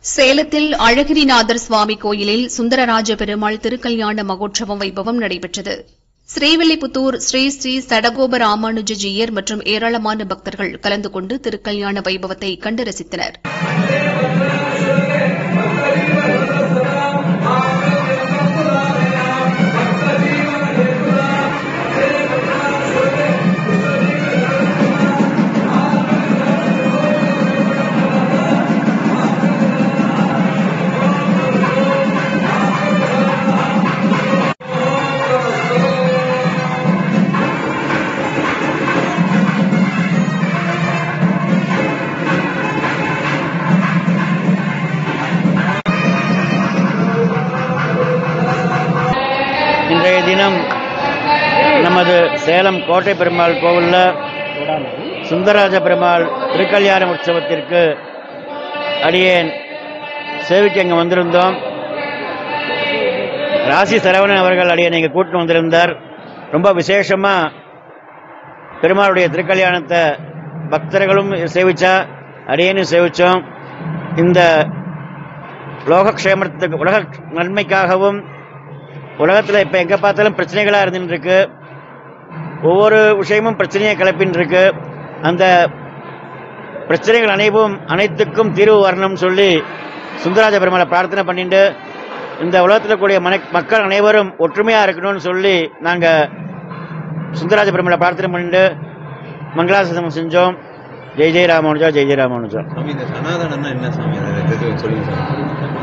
சேலத்தில் அழகிரிநாதர் சுவாமி கோயிலில் சுந்தரராஜ பெருமாள் திருக்கல்யாண மகோற்சவம் வைபவம் நடைபெற்றது ஸ்ரீவில்லிபுத்தூர் ஸ்ரீ ஸ்ரீ சடகோப ராமானுஜ ஜீயர் மற்றும் ஏராளமான பக்தர்கள் கலந்து கொண்டு திருக்கல்யாண வைபவத்தை கண்டு ரசித்தனர் இன்றைய தினம் நமது சேலம் கோட்டை பெருமாள் கோவிலில் சுந்தரராஜ பெருமாள் திருக்கல்யாண உற்சவத்திற்கு அடியேன் சேவிக்க இங்கே வந்திருந்தோம் ராசி சரவணன் அவர்கள் அடியேன் இங்கே கூட்டின்னு வந்திருந்தார் ரொம்ப விசேஷமாக பெருமாளுடைய திருக்கல்யாணத்தை பக்தர்களும் சேவிச்சா அடியேனும் சேவிச்சோம் இந்த லோகக்ஷேமத்துக்கு உலக நன்மைக்காகவும் உலகத்தில் இப்போ எங்கே பார்த்தாலும் பிரச்சனைகளாக இருந்துட்டு இருக்கு ஒவ்வொரு விஷயமும் பிரச்சனையை கிளப்பின்னு இருக்கு அந்த பிரச்சனைகள் அனைவும் அனைத்துக்கும் தீர்வு வரணும்னு சொல்லி சுந்தராஜ பெருமாளை பிரார்த்தனை பண்ணிட்டு இந்த உலகத்தில் கூடிய மன மக்கள் அனைவரும் ஒற்றுமையாக இருக்கணும்னு சொல்லி நாங்கள் சுந்தராஜ பெருமாளை பிரார்த்தனை பண்ணிட்டு மங்களாசனம் செஞ்சோம் ஜெய் ஜெய் ராமானுஜா ஜெய் ஜெய் ராமானுஜா சாமி இந்த சனாதனம்னா என்ன சாமி அதை பத்தி சொல்லுங்க சாமி